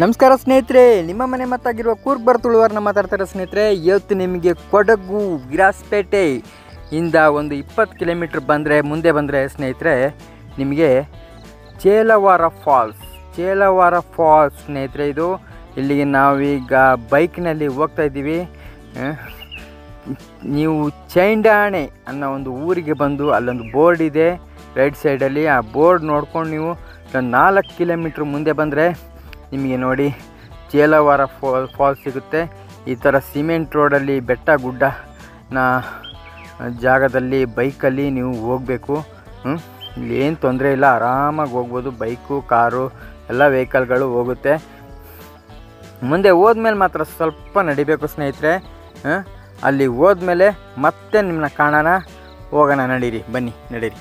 ನಮಸ್ಕಾರ ಸ್ನೇಹಿತರೆ ನಿಮ್ಮ ಮನೆ ಮತ್ತಾಗಿರುವ ಕೂರ್ಗ್ ಬರ್ತುಳುವರ್ನ ಮಾತಾಡ್ತಾರೆ ಸ್ನೇಹಿತರೆ ಇವತ್ತು ನಿಮಗೆ ಕೊಡಗು ವಿರಾಸ್ಪೇಟೆ ಇಂದ ಒಂದು ಇಪ್ಪತ್ತು ಕಿಲೋಮೀಟ್ರ್ ಬಂದರೆ ಮುಂದೆ ಬಂದರೆ ಸ್ನೇಹಿತರೆ ನಿಮಗೆ ಚೇಲವಾರ ಫಾಲ್ಸ್ ಚೇಲವಾರ ಫಾಲ್ಸ್ ಸ್ನೇಹಿತರೆ ಇದು ಇಲ್ಲಿಗೆ ನಾವೀಗ ಬೈಕ್ನಲ್ಲಿ ಹೋಗ್ತಾ ಇದ್ದೀವಿ ಆ, ನೀವು ಚೈಂಡಾಣೆ ಅನ್ನೋ ಒಂದು ಊರಿಗೆ ಬಂದು ಅಲ್ಲೊಂದು ಬೋರ್ಡ್ ಇದೆ ರೈಟ್ ಸೈಡಲ್ಲಿ ಆ ಬೋರ್ಡ್ ನೋಡ್ಕೊಂಡು ನೀವು ಒಂದು ನಾಲ್ಕು ಕಿಲೋಮೀಟ್ರ್ ಮುಂದೆ ಬಂದರೆ ನಿಮಗೆ ನೋಡಿ ಚೇಲವಾರ ಫಾಲ್ ಫಾಲ್ಸ್ ಸಿಗುತ್ತೆ ಈ ಥರ ಸಿಮೆಂಟ್ ರೋಡಲ್ಲಿ ಬೆಟ್ಟ ಗುಡ್ಡ ನಾ ಜಾಗದಲ್ಲಿ ಬೈಕಲ್ಲಿ ನೀವು ಹೋಗಬೇಕು ಇಲ್ಲಿ ಏನು ತೊಂದರೆ ಇಲ್ಲ ಆರಾಮಾಗಿ ಹೋಗ್ಬೋದು ಬೈಕು ಕಾರು ಎಲ್ಲ ವೆಹಿಕಲ್ಗಳು ಹೋಗುತ್ತೆ ಮುಂದೆ ಹೋದ್ಮೇಲೆ ಮಾತ್ರ ಸ್ವಲ್ಪ ನಡಿಬೇಕು ಸ್ನೇಹಿತರೆ ಆ, ಅಲ್ಲಿ ಹೋದ್ಮೇಲೆ ಮತ್ತೆ ನಿಮ್ಮನ್ನ ಕಾಣೋಣ ಹೋಗೋಣ ನಡೀರಿ ಬನ್ನಿ ನಡೀರಿ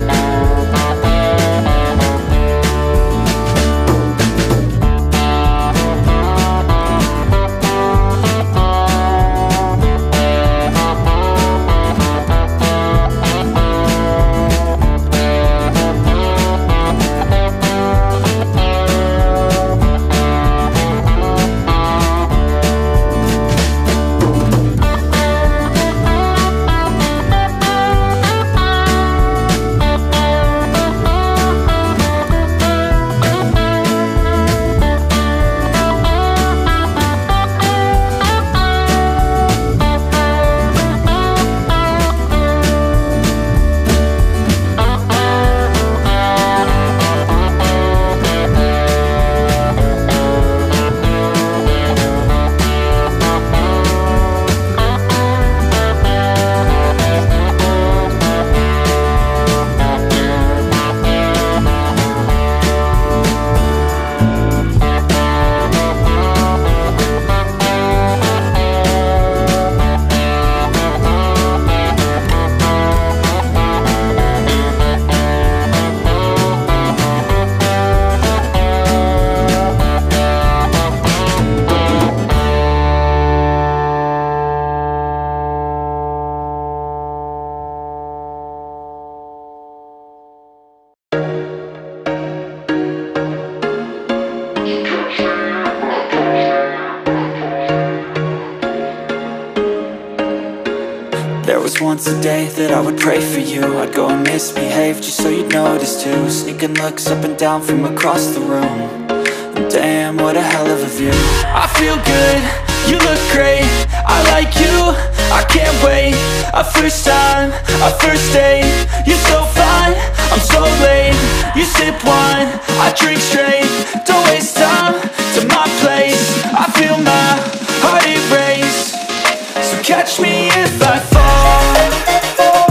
There was once a day that I would pray for you I'd go and misbehave just so you'd notice too Sneaking looks up and down from across the room And damn, what a hell of a view I feel good, you look great I like you, I can't wait A first time, a first date You're so fine, I'm so late You sip wine, I drink straight Don't waste time to my place I feel my heart erase so catch me if I fall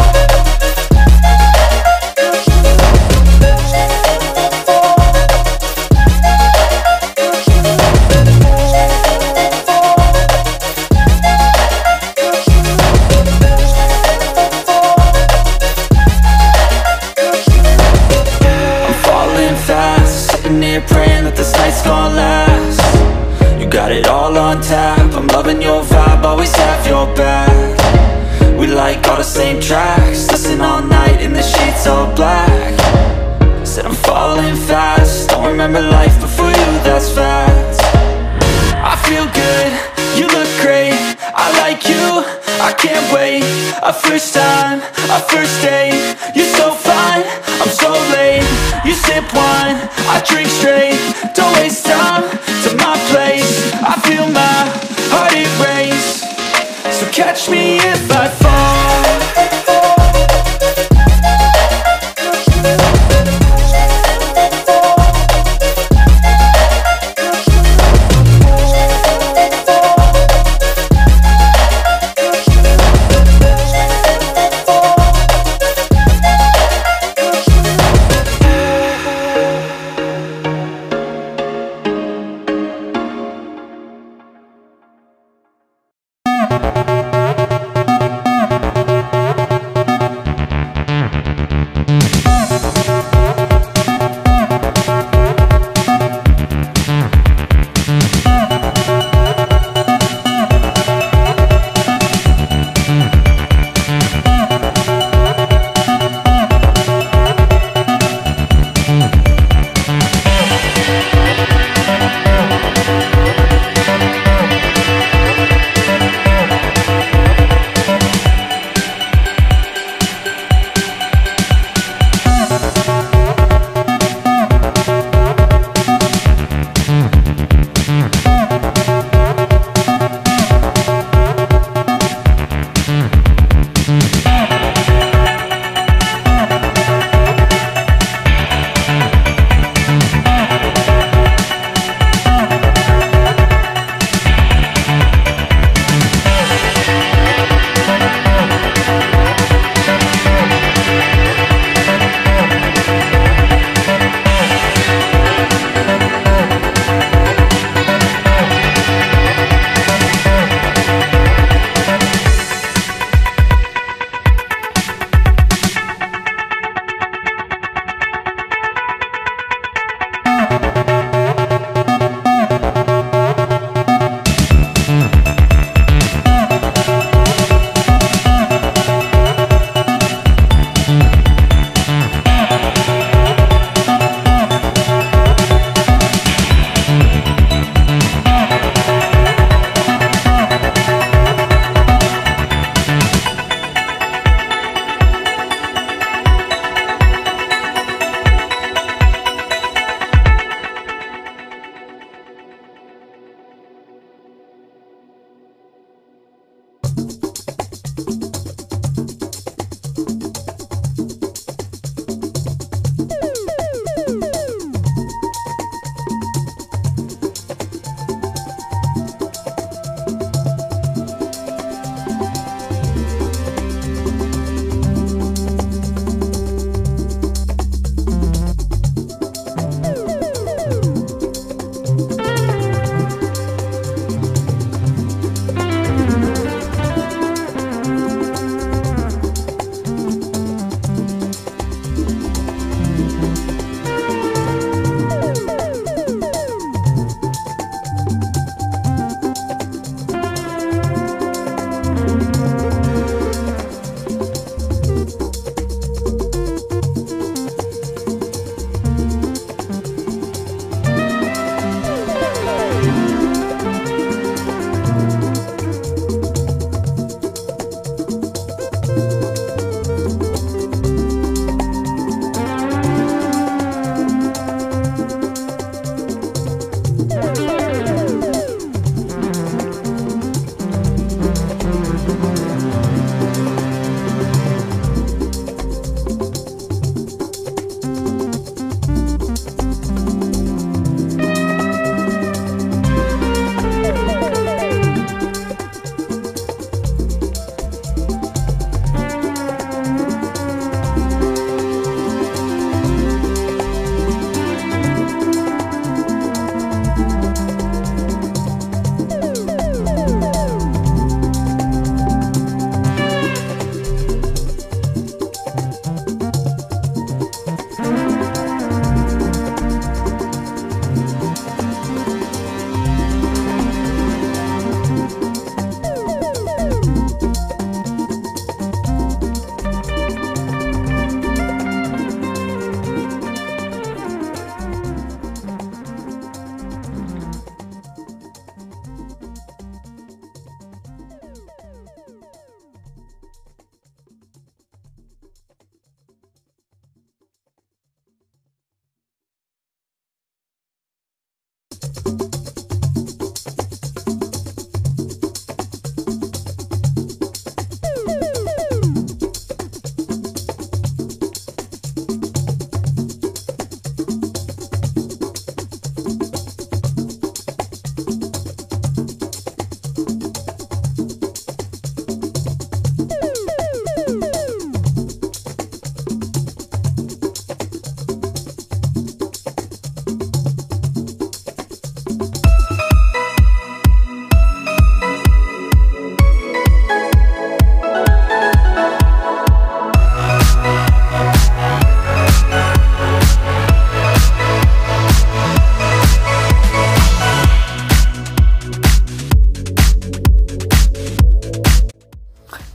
I'm falling fast Sitting here praying that this night's gonna last You got it all on tap I'm loving your vibe, always have your back We like all the same tracks Listen all night in the sheets all black Said I'm falling fast Don't remember life before you, that's fact I feel good, you look great I like you, I can't wait A first time, a first date You're so fine, I'm so late You sip wine, I drink straight Don't waste time to my place I feel my heart erase So catch me if I fall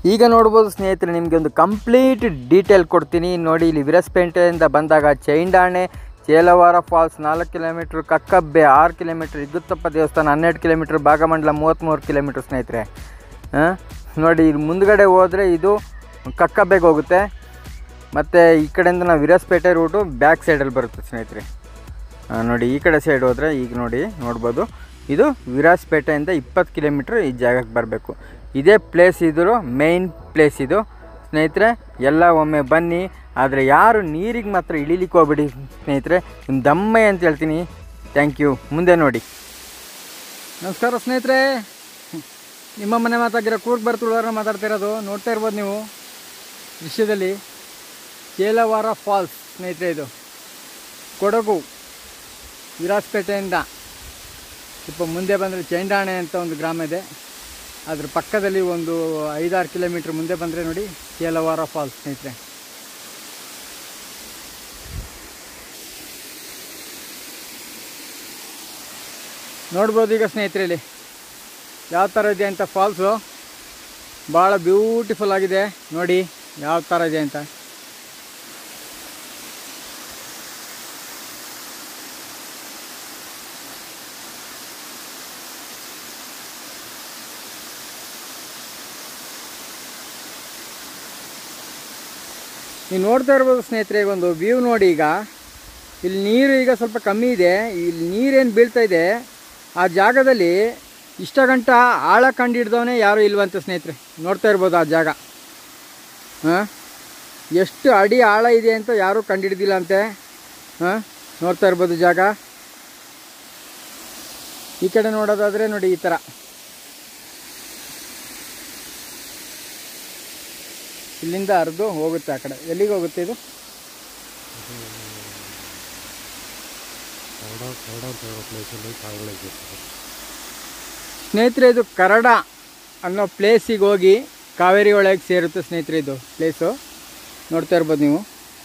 ಈಗ ನೋಡ್ಬೋದು ಸ್ನೇಹಿತರೆ ನಿಮಗೆ ಒಂದು complete detail ಕೊಡ್ತೀನಿ ನೋಡಿ ಇಲ್ಲಿ ವಿರಸ್ಪೇಟೆಯಿಂದ ಬಂದಾಗ ಚೈಂಡಾಣೆ ಚೇಲವಾರ ಫಾಲ್ಸ್ ನಾಲ್ಕು ಕಿಲೋಮೀಟ್ರ್ ಕಕ್ಕಬ್ಬೆ ಆರು ಕಿಲೋಮೀಟ್ರ್ ಇಗ್ಗುತ್ತಪ್ಪ ದೇವಸ್ಥಾನ ಹನ್ನೆರಡು ಕಿಲೋಮೀಟ್ರ್ ಭಾಗಮಂಡಲ ಮೂವತ್ತ್ಮೂರು ಕಿಲೋಮೀಟ್ರ್ ಸ್ನೇಹಿತರೆ ಹಾಂ ನೋಡಿ ಇಲ್ಲಿ ಮುಂದ್ಗಡೆ ಹೋದರೆ ಇದು ಕಕ್ಕಬ್ಬೆಗೆ ಹೋಗುತ್ತೆ ಮತ್ತು ಈ ಕಡೆಯಿಂದ ನಾವು ವಿರಸ್ಪೇಟೆ ರೂಟು ಬ್ಯಾಕ್ ಸೈಡಲ್ಲಿ ಬರುತ್ತೆ ಸ್ನೇಹಿತರೆ ಆ, ನೋಡಿ ಈ ಕಡೆ ಸೈಡ್ ಹೋದರೆ ಈಗ ನೋಡಿ ನೋಡ್ಬೋದು ಇದು ವಿರಾಜ್ಪೇಟೆಯಿಂದ ಇಪ್ಪತ್ತು ಕಿಲೋಮೀಟ್ರ್ ಈ ಜಾಗಕ್ಕೆ ಬರಬೇಕು ಇದೇ ಪ್ಲೇಸ್ ಇದ್ರು ಮೇಯ್ನ್ ಪ್ಲೇಸ್ ಇದು ಸ್ನೇಹಿತರೆ ಎಲ್ಲ ಒಮ್ಮೆ ಬನ್ನಿ ಆದರೆ ಯಾರು ನೀರಿಗೆ ಮಾತ್ರ ಇಳಿಲಿಕ್ಕೆ ಹೋಗ್ಬೇಡಿ ಸ್ನೇಹಿತರೆ ನಿಮ್ಮ ದಮ್ಮೆ ಅಂತ ಹೇಳ್ತೀನಿ ಥ್ಯಾಂಕ್ ಯು ಮುಂದೆ ನೋಡಿ ನಮಸ್ಕಾರ ಸ್ನೇಹಿತರೆ ನಿಮ್ಮ ಮನೆ ಮಾತಾಗಿರೋ ಕೂರ್ಗ್ ಬರ್ತುಳವ್ರನ್ನ ಮಾತಾಡ್ತಿರೋದು ನೋಡ್ತಾ ಇರ್ಬೋದು ನೀವು ದೃಶ್ಯದಲ್ಲಿ ಚೇಲವಾರ ಫಾಲ್ಸ್ ಸ್ನೇಹಿತರೆ ಇದು ಕೊಡಗು ವಿರಾಜ್ಪೇಟೆಯಿಂದ ಸ್ವಲ್ಪ ಮುಂದೆ ಬಂದರೆ ಚೈಂಡಾಣೆ ಅಂತ ಒಂದು ಗ್ರಾಮ ಇದೆ ಅದ್ರ ಪಕ್ಕದಲ್ಲಿ ಒಂದು ಐದಾರು ಕಿಲೋಮೀಟ್ರ್ ಮುಂದೆ ಬಂದರೆ ನೋಡಿ ಚೇಲವಾರ ಫಾಲ್ಸ್ ಸ್ನೇಹಿತರೆ ನೋಡ್ಬೋದು ಈಗ ಸ್ನೇಹಿತರೆ ಇಲ್ಲಿ ಯಾವ ಥರ ಇದೆ ಅಂತ ಫಾಲ್ಸು ಭಾಳ ಬ್ಯೂಟಿಫುಲ್ ಆಗಿದೆ ನೋಡಿ ಯಾವ ಥರ ಇದೆ ಅಂತ ನೀವು ನೋಡ್ತಾ ಇರ್ಬೋದು ಸ್ನೇಹಿತರೆ ಈಗ ಒಂದು ವ್ಯೂ ನೋಡಿ ಈಗ ಇಲ್ಲಿ ನೀರು ಈಗ ಸ್ವಲ್ಪ ಕಮ್ಮಿ ಇದೆ ಇಲ್ಲಿ ನೀರೇನು ಬೀಳ್ತಾ ಇದೆ ಆ ಜಾಗದಲ್ಲಿ ಇಷ್ಟ ಗಂಟ ಆಳ ಕಂಡು ಹಿಡ್ದವನೇ ಯಾರೂ ಇಲ್ವಂತೆ ಸ್ನೇಹಿತರೆ ನೋಡ್ತಾ ಇರ್ಬೋದು ಆ ಜಾಗ ಹಾಂ ಎಷ್ಟು ಅಡಿ ಆಳ ಇದೆ ಅಂತ ಯಾರೂ ಕಂಡುಹಿಡ್ದಿಲ್ಲ ಅಂತೆ ಹಾಂ ನೋಡ್ತಾ ಇರ್ಬೋದು ಜಾಗ ಈ ಕಡೆ ನೋಡೋದಾದರೆ ನೋಡಿ ಈ ಥರ ಇಲ್ಲಿಂದ ಹರಿದು ಹೋಗುತ್ತೆ ಆ ಕಡೆ ಎಲ್ಲಿಗೆ ಹೋಗುತ್ತೆ ಇದು ಸ್ನೇಹಿತರೆ ಇದು ಕರಡ ಅನ್ನೋ ಪ್ಲೇಸಿಗೆ ಹೋಗಿ ಕಾವೇರಿ ಒಳಗೆ ಸೇರುತ್ತೆ ಸ್ನೇಹಿತರೆ ಇದು ಪ್ಲೇಸು ನೋಡ್ತಾ ಇರ್ಬೋದು ನೀವು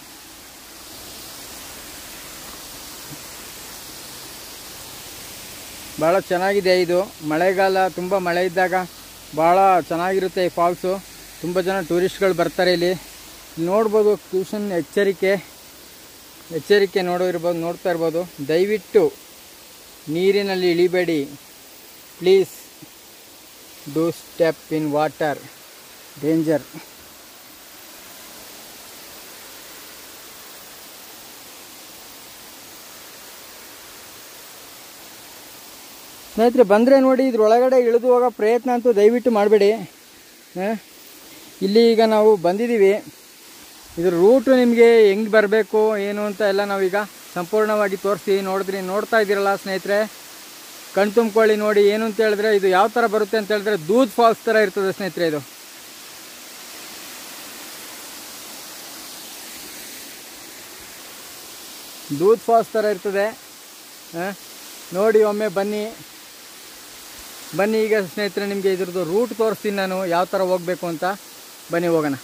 ಭಾಳ ಚೆನ್ನಾಗಿದೆ ಇದು ಮಳೆಗಾಲ ತುಂಬ ಮಳೆ ಇದ್ದಾಗ ಭಾಳ ಚೆನ್ನಾಗಿರುತ್ತೆ ಈ ಫಾಲ್ಸು ತುಂಬ ಜನ ಟೂರಿಸ್ಟ್ಗಳು ಬರ್ತಾರೆ ಇಲ್ಲಿ ಇಲ್ಲಿ ನೋಡ್ಬೋದು ಟ್ಯೂಷನ್ ಎಚ್ಚರಿಕೆ ಎಚ್ಚರಿಕೆ ನೋಡೋ ಇರ್ಬೋದು ನೋಡ್ತಾ ಇರ್ಬೋದು ದಯವಿಟ್ಟು ನೀರಿನಲ್ಲಿ ಇಳಿಬೇಡಿ please do step in water danger ಸ್ನೇಹಿತರೆ ಬಂದರೆ ನೋಡಿ ಇದ್ರೊಳಗಡೆ ಇಳಿದು ಹೋಗೋ ಪ್ರಯತ್ನ ಅಂತೂ ದಯವಿಟ್ಟು ಮಾಡಬೇಡಿ ಇಲ್ಲಿ ಈಗ ನಾವು ಬಂದಿದ್ದೀವಿ ಇದ್ರ ರೂಟು ನಿಮಗೆ ಹೆಂಗೆ ಬರಬೇಕು ಏನು ಅಂತ ಎಲ್ಲ ನಾವೀಗ ಸಂಪೂರ್ಣವಾಗಿ ತೋರಿಸ್ತೀವಿ ನೋಡಿದ್ರಿ ನೋಡ್ತಾ ಇದ್ದೀರಲ್ಲ ಸ್ನೇಹಿತರೆ ಕಣ್ ತುಂಬ್ಕೊಳ್ಳಿ ನೋಡಿ ಏನು ಅಂತ ಹೇಳಿದ್ರೆ ಇದು ಯಾವ ಥರ ಬರುತ್ತೆ ಅಂತ ಹೇಳಿದ್ರೆ ದೂದ್ ಫಾಲ್ಸ್ ಥರ ಇರ್ತದೆ ಸ್ನೇಹಿತರೆ ಇದು ದೂದ್ ಫಾಲ್ಸ್ ಥರ ಇರ್ತದೆ ಆ, ನೋಡಿ ಒಮ್ಮೆ ಬನ್ನಿ ಬನ್ನಿ ಈಗ ಸ್ನೇಹಿತರೆ ನಿಮಗೆ ಇದ್ರದ್ದು ರೂಟ್ ತೋರಿಸ್ತೀನಿ ನಾನು ಯಾವ ಥರ ಹೋಗಬೇಕು ಅಂತ ಬನ್ನಿ ಹೋಗೋಣ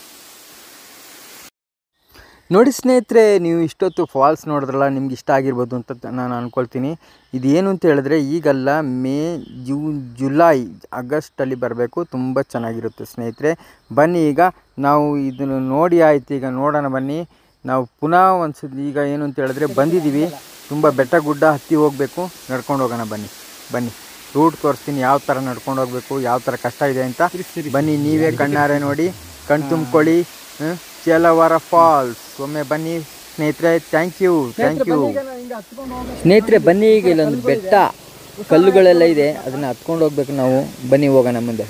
ನೋಡಿ ಸ್ನೇಹಿತರೆ ನೀವು ಇಷ್ಟೊತ್ತು ಫಾಲ್ಸ್ ನೋಡಿದ್ರಲ್ಲ ನಿಮ್ಗೆ ಇಷ್ಟ ಆಗಿರ್ಬೋದು ಅಂತ ತ- ನಾನು ಅಂದ್ಕೊಳ್ತೀನಿ ಇದೇನು ಅಂತ ಹೇಳಿದ್ರೆ ಈಗಲ್ಲ ಮೇ ಜೂನ್ ಜುಲೈ ಆಗಸ್ಟಲ್ಲಿ ಬರಬೇಕು ತುಂಬ ಚೆನ್ನಾಗಿರುತ್ತೆ ಸ್ನೇಹಿತರೆ ಬನ್ನಿ ಈಗ ನಾವು ಇದನ್ನು ನೋಡಿ ಆಯ್ತು ಈಗ ನೋಡೋಣ ಬನ್ನಿ ನಾವು ಪುನಃ ಒಂದ್ಸತಿ ಈಗ ಏನು ಅಂತ ಹೇಳಿದ್ರೆ ಬಂದಿದ್ದೀವಿ ತುಂಬ ಬೆಟ್ಟ ಗುಡ್ಡ ಹತ್ತಿ ಹೋಗಬೇಕು ನಡ್ಕೊಂಡು ಹೋಗೋಣ ಬನ್ನಿ ಬನ್ನಿ ರೂಟ್ ತೋರಿಸ್ತೀನಿ ಯಾವ ಥರ ನಡ್ಕೊಂಡು ಹೋಗಬೇಕು ಯಾವ ಥರ ಕಷ್ಟ ಇದೆ ಅಂತ ಬನ್ನಿ ನೀವೇ ಕಣ್ಣಾರೆ ನೋಡಿ ಕಣ್ ತುಂಬ್ಕೊಳ್ಳಿ ಹ್ಮ್? ಚೇಲವಾರ ಫಾಲ್ಸ್ ಒಮ್ಮೆ ಬನ್ನಿ ಸ್ನೇಹಿತರೆ ಥ್ಯಾಂಕ್ ಯು ಥ್ಯಾಂಕ್ ಯು ಸ್ನೇಹಿತರೆ ಬನ್ನಿ ಈಗ ಇಲ್ಲೊಂದು ಬೆಟ್ಟ ಕಲ್ಲುಗಳೆಲ್ಲ ಇದೆ ಅದನ್ನ ಹತ್ಕೊಂಡು ಹೋಗ್ಬೇಕು ನಾವು ಬನ್ನಿ ಹೋಗೋಣ ಮುಂದೆ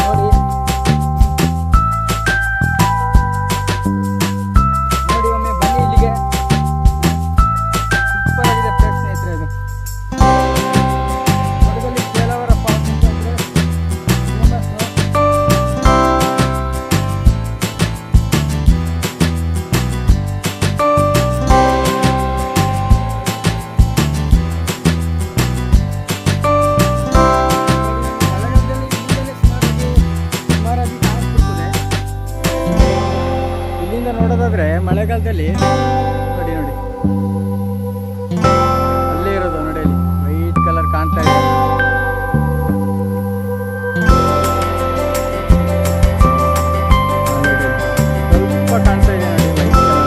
ನೋಡಿ ನೋಡಿ ಒಮ್ಮೆ ಬನ್ನಿ ಇಲ್ಲಿಗೆ ಸೂಪರ್ ಆಗಿದೆ ಪ್ಲೇಸ್ ಸ್ನೇಹಿತರೆ ಇದು ಕೊಡಗಲ್ಲಿ ಕೇಲವರ ಫಾಲ್ಸ್ ಅಂತಂದ್ರೆ famous. ಮಳೆಗಾಲದಲ್ಲಿ ಇಲ್ಲಿಂದಲೇ ಸುಮಾರಾಗಿ ಸುಮಾರಾಗಿ ಕಾಣಿಸ್ಬಿಡ್ತದೆ ಇಲ್ಲಿಂದ ನೋಡೋದಾದ್ರೆ ಮಳೆಗಾಲದಲ್ಲಿ ನೋಡಿ ನೋಡಿ ಅಲ್ಲೇ ಇರೋದು ನೋಡಿ ಅಲ್ಲಿ ವೈಟ್ ಕಲರ್ ಕಾಣ್ತಾ ಇದೆ ನೋಡಿ ಇಲ್ಲಿ. ಸ್ವಲ್ಪ ಕಾಣ್ತಾ ಇದೆ ನೋಡಿ ವೈಟ್ ಕಲರ್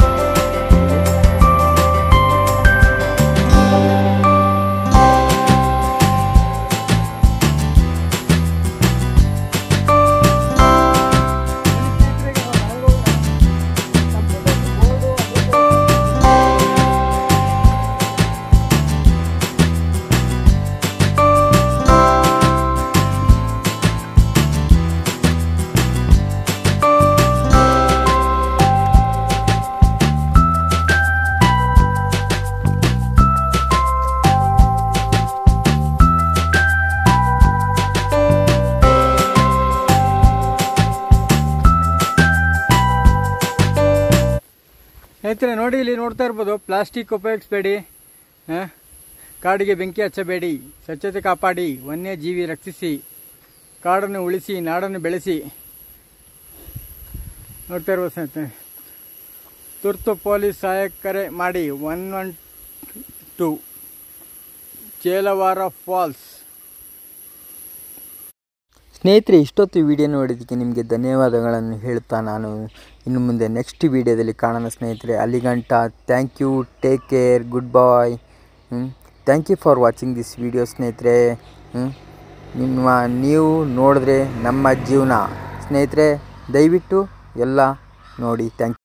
ಸ್ನೇಹಿತರೆ ನೋಡಿ ಇಲ್ಲಿ ನೋಡ್ತಾ ಇರ್ಬೋದು ಪ್ಲಾಸ್ಟಿಕ್ ಉಪಯೋಗಿಸಬೇಡಿ ಕಾಡಿಗೆ ಬೆಂಕಿ ಹಚ್ಚಬೇಡಿ ಸ್ವಚ್ಛತೆ ಕಾಪಾಡಿ ವನ್ಯಜೀವಿ ರಕ್ಷಿಸಿ ಕಾಡನ್ನು ಉಳಿಸಿ ನಾಡನ್ನು ಬೆಳೆಸಿ ನೋಡ್ತಾ ಇರ್ಬೋದು ಸ್ನೇಹಿತರೆ ತುರ್ತು ಪೊಲೀಸ್ ಸಹಾಯಕ ಕರೆ ಮಾಡಿ one one two Chelavara falls ಸ್ನೇಹಿತರೆ ಇಷ್ಟೊತ್ತು ವಿಡಿಯೋ ನೋಡಿದ್ದಕ್ಕೆ ನಿಮಗೆ ಧನ್ಯವಾದಗಳನ್ನು ಹೇಳ್ತಾ ನಾನು ಇನ್ನು ಮುಂದೆ ನೆಕ್ಸ್ಟ್ ವಿಡಿಯೋದಲ್ಲಿ ಕಾಣೋಣ ಸ್ನೇಹಿತರೆ ಅಲ್ಲಿಗಂಟ thank you take care good bye thank you for watching this video ಸ್ನೇಹಿತರೆ ಹ್ಮ್. ನಿಮ್ಮ ನೀವು ನೋಡಿದ್ರೆ ನಮ್ಮ ಜೀವನ ಸ್ನೇಹಿತರೆ ದಯವಿಟ್ಟು ಎಲ್ಲ ನೋಡಿ ಥ್ಯಾಂಕ್